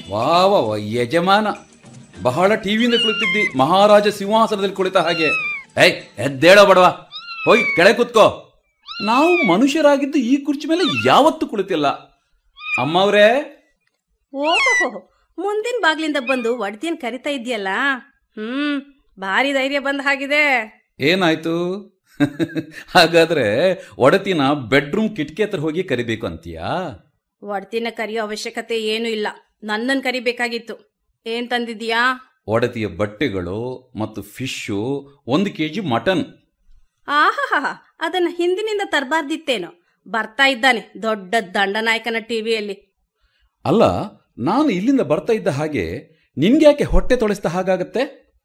ವಾವ ವ, ಯಜಮಾನ ಬಹಳ ಟಿವಿಯಿಂದ ಕುಳಿತಿದ್ದಿ ಮಹಾರಾಜ ಸಿಂಹಾಸನದಲ್ಲಿ ಕುಳಿತ ಹಾಗೆ ಏಯ್ ಎದ್ದೇಳೋ ಬಡವಾ ಹೋಗಿ ಕೆಳಗೆ ಕೂತ್ಕೋ ನಾವು ಮನುಷ್ಯರಾಗಿದ್ದು ಈ ಕುರ್ಚಿ ಮೇಲೆ ಯಾವತ್ತೂ ಕುಳಿತಿಲ್ಲ ಅಮ್ಮವ್ರೇ ಓಹೋ ಮುಂದಿನ ಬಾಗ್ಲಿಂದ ಬಂದು ಒಡ್ತಿಯನ್ ಕರಿತಾ ಇದ್ಯಲ್ಲ ಹ್ಮ್ ಭಾರಿ ಧೈರ್ಯ ಬಂದ ಹಾಗಿದೆ ಏನಾಯ್ತು ಹಾಗಾದ್ರೆ ಒಡತಿನ ಬೆಡ್ರೂಮ್ ಕಿಟಕಿ ಹತ್ರ ಹೋಗಿ ಕರಿಬೇಕು ಅಂತೀಯಾ ಒಡ್ತಿನ ಕರಿಯೋ ಅವಶ್ಯಕತೆ ಏನೂ ಇಲ್ಲ ನನ್ನನ್ ಕರಿಬೇಕಾಗಿತ್ತು ಏನ್ ತಂದಿದ್ಯಾ ಒಡತಿಯ ಬಟ್ಟೆಗಳು ಮತ್ತು ಫಿಶ್ಶು ಒಂದು ಕೆ ಜಿ ಮಟನ್ ಆಹಾಹಾ ಅದನ್ನ ಹಿಂದಿನಿಂದ ತರಬಾರ್ದಿತ್ತೇನೋ ಬರ್ತಾ ಇದ್ದಾನೆ ದೊಡ್ಡ ದಂಡನಾಯಕನ ಟಿವಿಯಲ್ಲಿ ಅಲ್ಲ ನಾನು ಇಲ್ಲಿಂದ ಬರ್ತಾ ಇದ್ದ ಹಾಗೆ ನಿನ್ಗ್ಯಾಕೆ ಹೊಟ್ಟೆ ತೊಳೆಸ್ತಾ ಹಾಗಾಗತ್ತೆ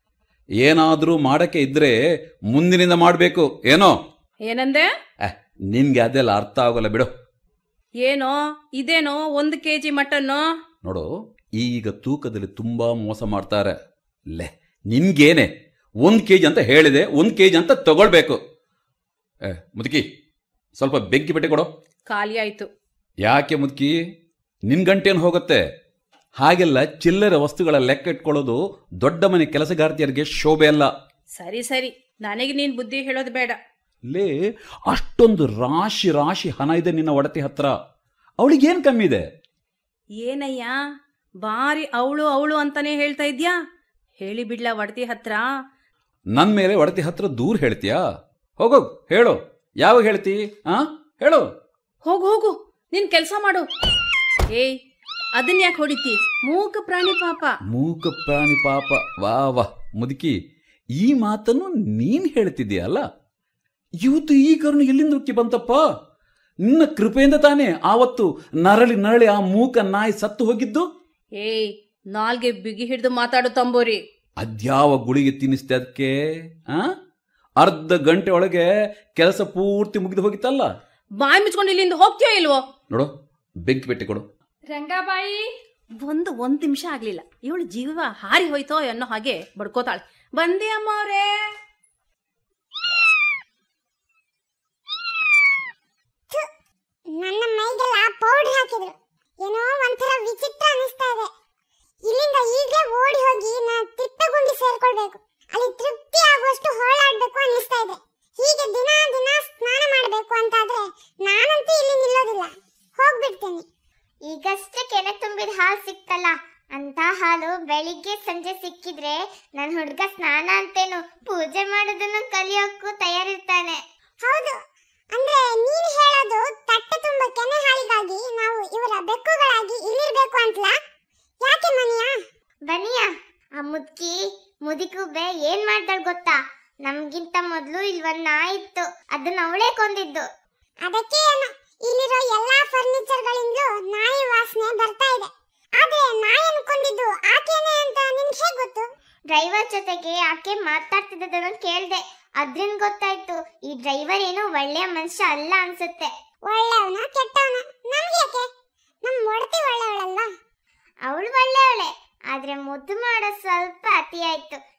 ಏನಾದರೂ ಮಾಡಕ್ಕೆ ಇದ್ರೆ ಮುಂದಿನಿಂದ ಮಾಡಬೇಕು ಏನೋ ಏನಂದೆ ಅಹ್, ನಿನ್ಗೆ ಅದೆಲ್ಲ ಅರ್ಥ ಆಗೋಲ್ಲ ಬಿಡು ಏನೋ ಇದೇನೋ ಒಂದು ಕೆ ಜಿ ಮಟನ್ನು ನೋಡು ಈಗ ತೂಕದಲ್ಲಿ ತುಂಬಾ ಮೋಸ ಮಾಡ್ತಾರೆ ಲೆ ನಿನ್ಗೇನೆ ಒಂದು ಕೆ ಜಿ ಅಂತ ಹೇಳಿದೆ ಒಂದು ಕೆ ಜಿ ಅಂತ ತಗೊಳ್ಬೇಕು ಏ ಮುದುಕಿ ಸ್ವಲ್ಪ ಬೆಂಕಿ ಬೆಟ್ಟೆ ಕೊಡು ಖಾಲಿ ಆಯ್ತು ಯಾಕೆ ಮುದುಕಿ ನಿನ್ ಗಂಟೇನು ಹೋಗುತ್ತೆ ಹಾಗೆಲ್ಲ ಚಿಲ್ಲರೆ ವಸ್ತುಗಳ ಲೆಕ್ಕ ಇಟ್ಕೊಳ್ಳೋದು ದೊಡ್ಡ ಮನೆ ಕೆಲಸಗಾರ್ತಿಯರಿಗೆ ಶೋಭೆ ಅಲ್ಲ ಸರಿ ಸರಿ ನನಗೆ ನೀನ್ ಬುದ್ಧಿ ಹೇಳೋದು ಬೇಡ ಲೇ ಅಷ್ಟೊಂದು ರಾಶಿ ರಾಶಿ ಹಣ ಇದೆ ನಿನ್ನ ಒಡತಿ ಹತ್ರ ಅವಳಿಗೇನು ಕಮ್ಮಿ ಇದೆ ಏನಯ್ಯ ಬಾರಿ ಅವಳು ಅವಳು ಅಂತಾನೆ ಹೇಳ್ತಾ ಇದ್ಯಾ ಹೇಳಿ ಬಿಡ್ಲಾ ಒಡತಿ ಹತ್ರ ನನ್ನ ಮೇಲೆ ಒಡತಿ ಹತ್ರ ದೂರ ಹೇಳ್ತೀಯಾ ಹೋಗೋಗ್ ಹೇಳು ಯಾವಾಗ ಹೇಳ್ತಿ ಆ ಹೇಳು ಹೋಗು ಹೋಗು ನೀನ್ ಕೆಲ್ಸ ಮಾಡು ಏಯ್ ಅದನ್ ಯಾಕೆ ಹೊಡಿತಿ ಮೂಕ ಪ್ರಾಣಿ ಪಾಪ ಮೂಕ ಪ್ರಾಣಿ ಪಾಪ ವಾ ವಾ ಮುದುಕಿ ಈ ಮಾತನ್ನು ನೀನ್ ಹೇಳ್ತಿದ್ದೀಯಲ್ಲ ಇವತ್ತು ಈ ಕರುಣೆ ಎಲ್ಲಿಂದ ಉಕ್ಕಿ ಬಂತಪ್ಪ ನಿನ್ನ ಕೃಪೆಯಿಂದ ತಾನೇ ಆವತ್ತು ನರಳಿ ನರಳಿ ಆ ಮೂಕ ನಾಯಿ ಸತ್ತು ಹೋಗಿದ್ದು ಏಯ್ ನಾಲ್ಗೆ ಬಿಗಿ ಹಿಡಿದು ಮಾತಾಡು ತಂಬೋರಿ ಅದ್ಯಾವ ಗುಳಿಗೆ ತಿನ್ನಿಸ್ತೆ ಅದಕ್ಕೆ ಆ ಅರ್ಧ ಗಂಟೆ ಒಳಗೆ ಕೆಲಸ ಪೂರ್ತಿ ಮುಗಿದು ಹೋಗಿತ್ತಲ್ಲ ಬಾಯಿ ಮುಚ್ಕೊಂಡು ಇಲ್ಲಿಂದ ಹೋಗ್ತೀಯೋ ಇಲ್ವೋ ನೋಡು ಬೆಂಕಿ ಪೆಟ್ಟಿ ಕೊಡು ರಂಗಾಬಾಯಿ ಒಂದು ಒಂದ್ ನಿಮಿಷ ಆಗ್ಲಿಲ್ಲ ಇವಳು ಜೀವ ಹಾರಿ ಹೋಯ್ತೋ ಅನ್ನೋ ಹಾಗೆ ಬಡ್ಕೋತಾಳೆ ಬಂದೆ ಅಮ್ಮ ಅವ್ರೇ ನನ್ನ ಮೈಗೆಲ್ಲ ಪೌಡರ್ ಹಾಕಿದ್ರು ಏನೋ ಒಂಥರ ವಿಚಿತ್ರ ಅನಿಸ್ತಾ ಇದೆ ಇಲ್ಲಿಂದ ಈಗಲೇ ಓಡಿ ಹೋಗಿ ನಾ ತಿಪ್ಪೆಗುಂಡಿ ಸೇರ್ಕೊಳ್ಬೇಕು ಅಲ್ಲಿ ತೃಪ್ತಿ ಆಗುವಷ್ಟು ಹೋಳಾಡ್ಬೇಕು ಅನ್ನಿಸ್ತಾ ಇದೆ ಹೀಗೆ ದಿನ ದಿನ ಸ್ನಾನ ಮಾಡಬೇಕು ಅಂತಾದ್ರೆ ನಾನಂತೂ ಇಲ್ಲಿ ನಿಲ್ಲೋದಿಲ್ಲ ಹೋಗ್ಬಿಡ್ತೇನೆ ಈಗಷ್ಟೇ ಕೆನೆ ತುಂಬಿದ ಹಾಲು ಸಿಕ್ತಲ್ಲ ಅಂತ ಹಾಲು ಬೆಳಿಗ್ಗೆ ಸಂಜೆ ಸಿಕ್ಕಿದ್ರೆ ನನ್ನ ಹುಡುಗ ಸ್ನಾನ ಅಂತೇನು ಪೂಜೆ ಮಾಡೋದನ್ನ ಕಲಿಯೋಕ್ಕೂ ತಯಾರಿರ್ತಾನೆ ಹೌದು ಅಂದ್ರೆ ನೀನ್ ಹೇಳೋದು ತಟ್ಟೆ ತುಂಬ ಕೆನೆ ಹಾಲಿಗಾಗಿ ನಾವು ಇವರ ಬೆಕ್ಕುಗಳಾಗಿ ಇಲ್ಲಿರ್ಬೇಕು ಅಂತಲಾ ಯಾಕೆ ಮನಿಯಾ ಬನಿಯ ಆ ಮುದ್ಕಿ ಮುದಿಕುಬೆ ಏನ್ ಮಾಡ್ದಾಳ್ ಗೊತ್ತಾ ನಮ್ಗಿಂತ ಮೊದ್ಲು ಇಲ್ವನ್ನ ಇತ್ತು ಅದನ್ನ ಅವಳೇ ಕೊಂದಿದ್ದು ಅದಕ್ಕೆ ಏನು ಇಲ್ಲಿರೋ ಎಲ್ಲಾ ಫರ್ನಿಚರ್ ಗಳಿಂದಲೂ ನಾಯಿ ವಾಸನೆ ಬರ್ತಾ ಇದೆ ಆದ್ರೆ ನಾಯಿಯನ್ನು ಕೊಂದಿದ್ದು ಆಕೆನೇ ಅಂತ ನಿಮ್ಗೆ ಹೇಗ್ ಗೊತ್ತು ಡ್ರೈವರ್ ಜೊತೆಗೆ ಆಕೆ ಮಾತಾಡ್ತಿದ್ದದನ್ನ ಕೇಳ್ದೆ ಅದ್ರಿಂದ ಗೊತ್ತಾಯ್ತು ಈ ಡ್ರೈವರ್ ಏನೋ ಒಳ್ಳೆಯ ಮನುಷ್ಯ ಅಲ್ಲ ಅನ್ಸುತ್ತೆ ಒಳ್ಳೆಯವನ ಕೆಟ್ಟವನ ನಮ್ಗೆ ಯಾಕೆ ನಮ್ ಒಡತಿ ಒಳ್ಳೆಯವಳಲ್ಲ ಅವಳು ಒಳ್ಳೆಯವಳೆ ಆದ್ರೆ ಮುದ್ದು ಮಾಡೋ ಸ್ವಲ್ಪ ಅತಿ ಆಯ್ತು